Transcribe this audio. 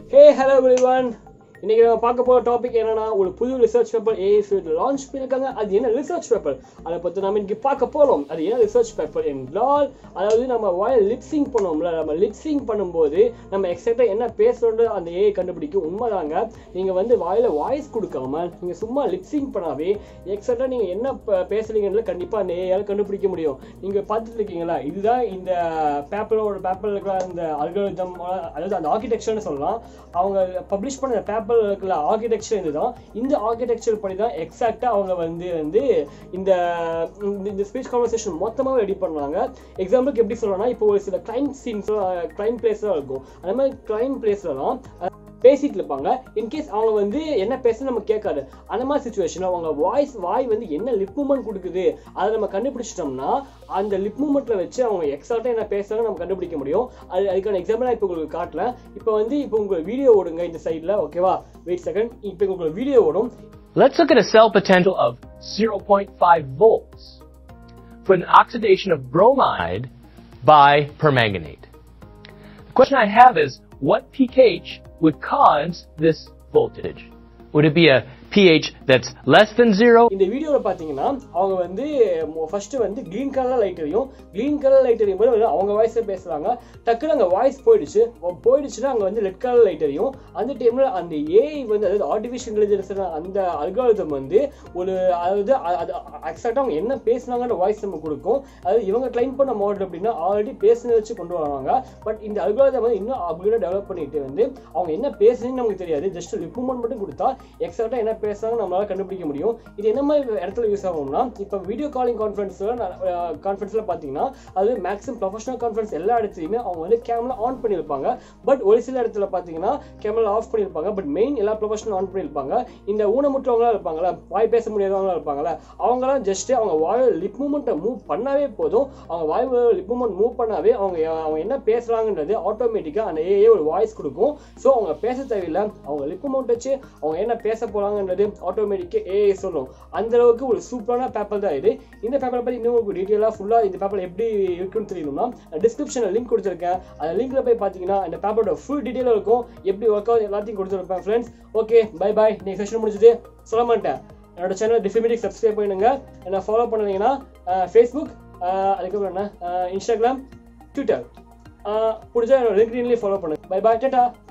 Hey hello everyone இன்னைக்கு நம்ம பார்க்க போகிற டாபிக் என்னன்னா ஒரு புது research paper AI field launch பண்ணியிருக்காங்க அது என்ன ரிசர்ச் பேப்பர் அதை பற்றி நம்ம இன்னைக்கு பார்க்க போகிறோம் அது என்ன ரிசர்ச் பேப்பர் என்றால் அதாவது நம்ம வாயில் லிப்ஸிங் பண்ணுவோம்ல நம்ம லிப்ஸிங் பண்ணும்போது நம்ம எக்ஸாக்டாக என்ன பேசுகிறோன்ற அந்த ஏஐ கண்டுபிடிக்கும் உண்மைதாங்க நீங்கள் வந்து வாயில் வாய்ஸ் கொடுக்காம நீங்கள் சும்மா லிப்ஸிங் பண்ணாவே எக்ஸாக்டாக நீங்கள் என்ன ப- பேசுறீங்கன்றது கண்டிப்பாக அந்த ஏஐயால் கண்டுபிடிக்க முடியும் நீங்கள் பார்த்துட்டு இருக்கீங்களா இதுதான் இந்த பேப்பரோட பேப்பரில் இருக்கிற அந்த அல்காரிதம் அதாவது அந்த ஆர்கிடெக்சர்னு சொல்லலாம் அவங்க பப்ளிஷ் பண்ண பேப்பர் இருக்கிற ஆர்கிடெக்சர் இதுதான் இந்த ஆர்கிடெக்சர் படி தான் எக்ஸாக்டாக அவங்க வந்து வந்து இந்த இந்த- இந்த ஸ்பீச் கான்வர்சேஷன் மொத்தமாக ரெடி பண்ணாங்க எக்ஸாம்பிளுக்கு எப்படி சொல்லணும்னா இப்போ ஒரு சில கிரைம் சீன்ஸ் கிரைம் பிளேஸ்லாம் இருக்கும் அந்த மாதிரி கிரைம் பிளேஸ்லலாம் பேசிட்டு இருப்பாங்க இன்கேஸ் அவங்க வந்து என்ன பேசுன்னு நம்ம கேட்காது அந்த மாதிரி சுச்சுவேஷன்ல அவங்க வாய்ஸ் வாய் வந்து என்ன லிப் மூமெண்ட் கொடுக்குது அதை நம்ம கண்டுபிடிச்சிட்டோம்னா அந்த லிப் மூமெண்ட்ல வச்சு அவங்க எக்ஸாக்டா என்ன பேசுறாங்க நம்ம கண்டுபிடிக்க முடியும் அது அதுக்கான எக்ஸாம்பிள் நான் இப்போ உங்களுக்கு காட்டலாம் இப்போ வந்து இப்போ உங்க வீடியோ ஓடுங்க இந்த சைட்ல ஓகேவா வெயிட் செகண்ட் இப்போ உங்களுக்கு வீடியோ ஓடும் Let's look at a cell potential of 0.5 volts for an oxidation of bromide by permanganate. The question I have is, what pH would cause this voltage? Would it be a pH that's less than zero? இந்த வீடியோவில் பார்த்தீங்கன்னா அவங்க வந்து first வந்து green colour light எரியும் green colour light எரியும் போது வந்து அவங்க வாய்ஸே பேசுறாங்க டக்குனு அங்கே வாய்ஸ் போயிடுச்சு அவ- போயிடுச்சுன்னா அங்கே வந்து ரெட் கலர் லைட் எரியும் அந்த டைம்ல அந்த ஏஐ வந்து அதாவது ஆர்டிஃபிஷியல் இன்டெலிஜென்ஸ் அந்த அல்காரிதம் வந்து ஒரு அதாவது அ- அது எக்ஸாக்டாக அவங்க என்ன பேசுனாங்கன்ற வாய்ஸ் நம்ம கொடுக்கும் அதாவது இவங்க கிளைம் பண்ண மாடல் அப்படின்னா ஆல்ரெடி பேசுனதை வச்சு கொண்டு வராங்க பட் இந்த அல்காரிதம் வந்து இன்னும் அப்கிரேட் டெவலப் பண்ணிட்டு வந்து அவங்க என்ன பேசுறீங்கன்னு நமக்கு தெரியாது ஜஸ்ட் லிப் மூமெண்ட் மட்டும் கொடுத்தா எக்ஸாக்டாக என்ன பேசுறாங்க நம்மளால கண்டுபிடிக்க முடியும் இது என்ன மாதிரி இடத்துல யூஸ் ஆகும்னா இப்போ வீடியோ காலிங் கான்ஃபரன்ஸ்ல கான்ஃபரன்ஸ்ல பார்த்தீங்கன்னா அது மேக்ஸிமம் ப்ரொஃபஷனல் கான்ஃபரன்ஸ் எல்லா இடத்துலையுமே அவங்க வந்து கேமரா ஆன் பண்ணியிருப்பாங்க பட் ஒரு சில இடத்துல பார்த்தீங்கன்னா கேமரா ஆஃப் பண்ணியிருப்பாங்க பட் மெயின் எல்லா ப்ரொஃபஷனல் ஆன் பண்ணியிருப்பாங்க இந்த ஊனமுற்றவங்களா இருப்பாங்களா வாய் பேச முடியாதவங்களா இருப்பாங்களா அவங்களாம் ஜஸ்ட் அவங்க வாய் லிப் மூமெண்ட்டை மூவ் பண்ணாவே போதும் அவங்க வாய் லிப் மூமெண்ட் மூவ் பண்ணாவே அவங்க அவங்க என்ன பேசுறாங்கன்றது ஆட்டோமேட்டிக்காக அந்த ஏஏ ஒரு வாய்ஸ் கொடுக்கும் ஸோ அவங்க பேச தேவையில்லை அவங்க லிப் மூமெண்ட் வச்சு அவங்க என்ன பேச போறாங்கன்றது ஆட்டோமேட்டிக்காக ஏஏ சொல்லும் அந்த அளவுக்கு ஒரு சூப்பரான பேப்பர் தான் இது இந்த பேப்பரை பற்றி இன்னும் உங்களுக்கு டீட்டெயிலாக ஃபுல்லாக இந்த பேப்பர் எப்படி இருக்குன்னு தெரியணும்னா டிஸ்கிரிப்ஷனில் லிங்க் கொடுத்துருக்கேன் அந்த லிங்க்ல போய் பார்த்தீங்கன்னா இந்த பேப்பரோட ஃபுல் டீட்டெயில் இருக்கும் எப்படி ஒர்க் ஆகுது எல்லாத்தையும் கொடுத்துருப்பேன் ஃப்ரெண்ட்ஸ் ஓகே பை பை நீங்கள் செஷன் முடிஞ்சது சொல்ல மாட்டேன் என்னோட சேனல் டிஃபிமெட்டிக் சப்ஸ்கிரைப் பண்ணுங்க என்ன ஃபாலோ பண்ணுவீங்கன்னா ஃபேஸ்புக் அதுக்கப்புறம் என்ன இன்ஸ்டாகிராம் ட்விட்டர் பிடிச்சா என்னோட லிங்க்ரீன்லேயே ஃபாலோ பண்ணுங்க பை பை டேட்டா